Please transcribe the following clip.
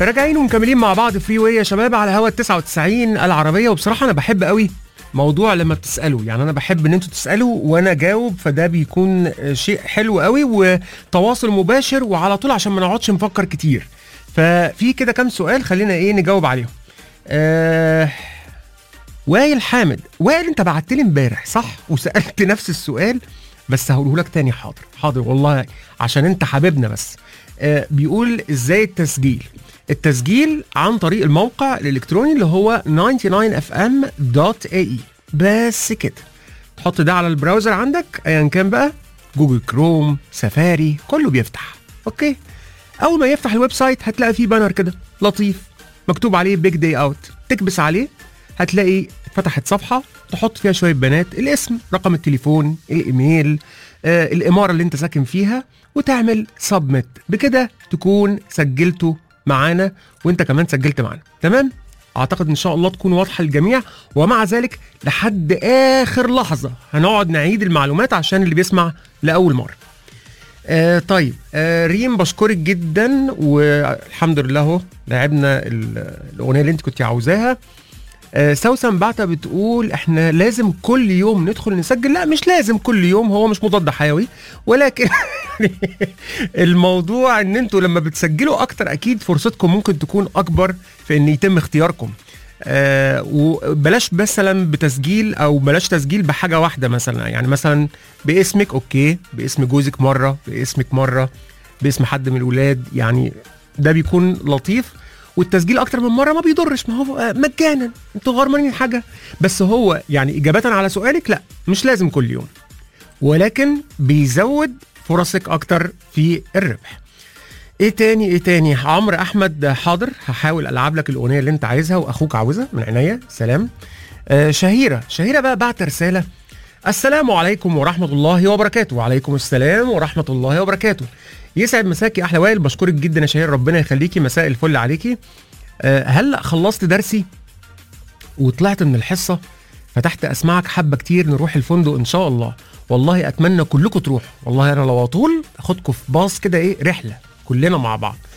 راجعين ومكملين مع بعض فري واي يا شباب على هوا 99 العربيه وبصراحه انا بحب قوي موضوع لما بتسالوا يعني انا بحب ان انتوا تسالوا وانا اجاوب فده بيكون شيء حلو قوي وتواصل مباشر وعلى طول عشان ما نقعدش نفكر كتير ففي كده كام سؤال خلينا ايه نجاوب عليهم آه وائل حامد وائل انت بعت لي امبارح صح وسالت نفس السؤال بس هقوله لك تاني حاضر حاضر والله عشان انت حبيبنا بس آه بيقول ازاي التسجيل التسجيل عن طريق الموقع الالكتروني اللي هو 99fm.ae بس كده تحط ده على البراوزر عندك ايا كان بقى جوجل كروم سفاري كله بيفتح اوكي اول ما يفتح الويب سايت هتلاقي فيه بانر كده لطيف مكتوب عليه بيج داي اوت تكبس عليه هتلاقي فتحت صفحه تحط فيها شويه بيانات الاسم رقم التليفون الايميل آه الاماره اللي انت ساكن فيها وتعمل سبميت بكده تكون سجلته معانا وانت كمان سجلت معانا تمام اعتقد ان شاء الله تكون واضحه للجميع ومع ذلك لحد اخر لحظه هنقعد نعيد المعلومات عشان اللي بيسمع لاول مره آه طيب آه ريم بشكرك جدا والحمد لله اهو لعبنا الاغنيه اللي انت كنت عاوزاها آه سوسن بعتة بتقول احنا لازم كل يوم ندخل نسجل لا مش لازم كل يوم هو مش مضاد حيوي ولكن الموضوع ان انتوا لما بتسجلوا اكتر اكيد فرصتكم ممكن تكون اكبر في ان يتم اختياركم آه وبلاش مثلا بتسجيل او بلاش تسجيل بحاجه واحده مثلا يعني مثلا باسمك اوكي باسم جوزك مره باسمك مره باسم حد من الولاد يعني ده بيكون لطيف والتسجيل اكتر من مره ما بيضرش ما هو مجانا انتوا غرمانين حاجه بس هو يعني اجابه على سؤالك لا مش لازم كل يوم ولكن بيزود فرصك اكتر في الربح ايه تاني ايه تاني عمرو احمد حاضر هحاول العب لك الاغنيه اللي انت عايزها واخوك عاوزها من عينيا سلام آه شهيره شهيره بقى بعت رساله السلام عليكم ورحمه الله وبركاته وعليكم السلام ورحمه الله وبركاته يسعد مساكي احلى وائل بشكرك جدا يا شهير ربنا يخليكي مساء الفل عليكي أه هل خلصت درسي وطلعت من الحصه فتحت اسمعك حبه كتير نروح الفندق ان شاء الله والله اتمنى كلكم تروحوا والله انا لو اطول اخدكم في باص كده ايه رحله كلنا مع بعض